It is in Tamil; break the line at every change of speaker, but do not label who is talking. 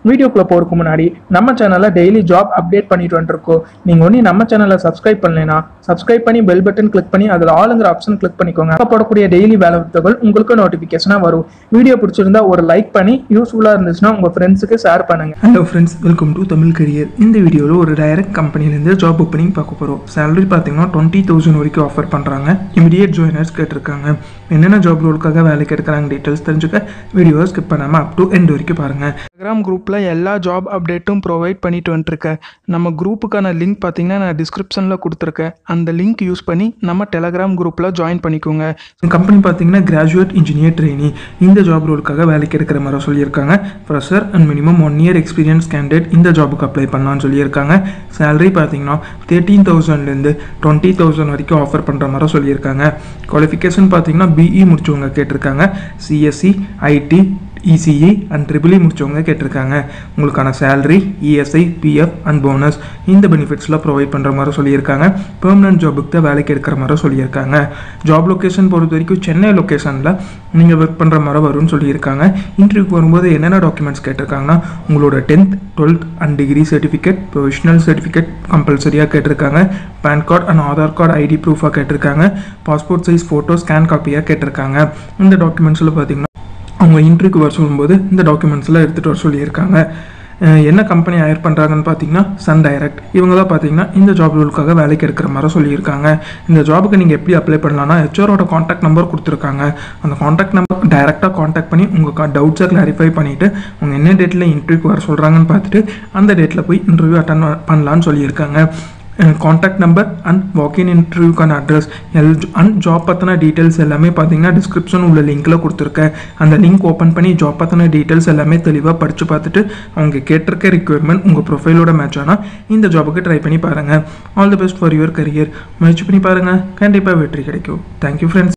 வீடியோக்குள்ள போறதுக்கு முன்னாடி நம்ம சேனல்ல டெய்லி ஜாப் அப்டேட் பண்ணிட்டு வந்துருக்கோம் நீங்க ஒன்றும் நம்ம சேனலை சப்ஸ்கிரைப் பண்ணலைன்னா சப்ஸ்கிரைப் பண்ணி பெல் பட்டன் கிளிக் பண்ணி அதில் ஆளுங்கிற ஆப்ஷன் கிளிக் பண்ணிக்கோங்க அப்போ போடக்கூடிய டெய்லி வேலை தகவல் உங்களுக்கு நோட்டிஃபிகேஷனாக வரும் வீடியோ பிடிச்சிருந்தா ஒரு லைக் பண்ணி யூஸ்ஃபுல்லாக இருந்துச்சுன்னா உங்க ஃப்ரெண்ட்ஸுக்கு ஷேர் பண்ணுங்க
hello friends welcome to Tamil career இந்த வீடியோவில் ஒரு டைரக்ட் கம்பெனிலேருந்து ஜாப் ஓப்பனிங் பார்க்க போகிறோம் சேலரி பார்த்தீங்கன்னா டுவெண்ட்டி தௌசண்ட் வரைக்கும் ஆஃபர் பண்ணுறாங்க இமிடியேட் ஜாயினர்ஸ் கேட்டிருக்காங்க என்னென்ன ஜாப் ரோலுக்காக வேலைக்கு எடுக்கிறாங்க டீட்டெயில்ஸ் தெரிஞ்சுக்க வீடியோவை ஸ்கிப் பண்ணாமல் அப் டு எண்ட் வரைக்கும் பாருங்கள்
டெலகிராம் குரூப்பில் எல்லா ஜாப் அப்டேட்டும் ப்ரொவைட் பண்ணிட்டு வந்துட்டுருக்கேன் நம்ம குரூப்புக்கான லிங்க் பார்த்தீங்கன்னா நான் டிஸ்கிரிப்ஷனில் கொடுத்துருக்கேன் அந்த லிங்க் யூஸ் பண்ணி நம்ம டெலகிராம் குரூப்பில் ஜாயின் பண்ணிக்கோங்க
கம்பெனி பார்த்தீங்கன்னா கிராஜுவேட் இன்ஜினியர் ட்ரெயினி இந்த ஜாப் ரோலுக்காக வேலைக்கு எடுக்கிற மாதிரி சொல்லியிருக்காங்க fresher and minimum one year experience candidate இந்த ஜாபுக்கு அப்ளை பண்ணலாம்னு சொல்லியிருக்காங்க சேலரி பார்த்தீங்கன்னா தேர்ட்டீன் தௌசண்ட்லேருந்து டுவெண்ட்டி தௌசண்ட் வரைக்கும் ஆஃபர் பண்ணுற மாதிரி சொல்லியிருக்காங்க குவாலிஃபிகேஷன் பார்த்தீங்கன்னா பிஇ முடிச்சவங்க கேட்டிருக்காங்க CSC IT ECE and triple E முடிச்சவங்க கேட்டிருக்காங்க உங்களுக்கான salary ESI PF and bonus இந்த பெனிஃபிட்ஸ்லாம் ப்ரொவைட் பண்ணுற மாதிரி சொல்லியிருக்காங்க பெர்மனன்ட் ஜாபுக்கு தான் வேலைக்கு எடுக்கிற மாதிரி சொல்லியிருக்காங்க ஜாப் லொக்கேஷன் பொறுத்த வரைக்கும் சென்னை லொக்கேஷனில் நீங்கள் ஒர்க் பண்ணுற மாதிரி வரும்னு சொல்லியிருக்காங்க இன்டர்வியூக்கு வரும்போது என்னென்ன டாக்குமெண்ட்ஸ் கேட்டிருக்காங்கன்னா உங்களோட tenth twelfth and degree certificate professional certificate கம்பல்சரியாக கேட்டிருக்காங்க PAN card and Aadhaar card ID ப்ரூஃபாக கேட்டிருக்காங்க பாஸ்போர்ட் சைஸ் ஃபோட்டோ ஸ்கேன் காப்பியாக கேட்டிருக்காங்க இந்த டாக்குமெண்ட்ஸில் பார்த்தீங்கன்னா அவங்க இன்டர்வியூக்கு வர சொல்லும்போது இந்த டாக்குமெண்ட்ஸ்லாம் எடுத்துகிட்டு வர சொல்லியிருக்காங்க அஹ் என்ன கம்பெனி ஹயர் பண்ணுறாங்கன்னு பார்த்தீங்கன்னா சன் டைரக்ட் இவங்க தான் பார்த்தீங்கன்னா இந்த ஜாப் ரோலுக்காக வேலைக்கு எடுக்கிற மாதிரி சொல்லியிருக்காங்க இந்த ஜாபுக்கு நீங்கள் எப்படி அப்ளை பண்ணலாம்னா ஹெச்ஆரோட காண்டாக்ட் நம்பர் கொடுத்துருக்காங்க அந்த காண்டாக்ட் நம்பர் டைரெக்டாக காண்டாக்ட் பண்ணி உங்கள் டவுட்ஸை கிளாரிஃபை பண்ணிவிட்டு அவங்க என்ன டேட்டில் இன்டர்வியூக்கு வர சொல்கிறாங்கன்னு பார்த்துட்டு அந்த டேட்டில் போய் இன்டர்வியூ அட்டன் பண்ணலான்னு சொல்லியிருக்காங்க காண்டாக்ட் நம்பர் அண்ட் வாக்கின் இன்டர்வியூக்கான அட்ரஸ் எல் அண்ட் ஜாப் பற்றின டீட்டெயில்ஸ் எல்லாமே பார்த்தீங்கன்னா டிஸ்கிரிப்ஷன் உள்ள லிங்க்கில் கொடுத்துருக்கேன் அந்த லிங்க் ஓப்பன் பண்ணி ஜாப் பற்றின டீட்டெயில்ஸ் எல்லாமே தெளிவாக படித்து பார்த்துட்டு அவங்க கேட்டிருக்க ரெக்யர்மெண்ட் உங்கள் ப்ரொஃபைலோட மேட்ச் ஆனால் இந்த ஜாபுக்கு ட்ரை பண்ணி பாருங்கள் all the best for your career முயற்சி பண்ணி பாருங்கள் கண்டிப்பாக வெற்றி கிடைக்கும் தேங்க்யூ ஃப்ரெண்ட்ஸ்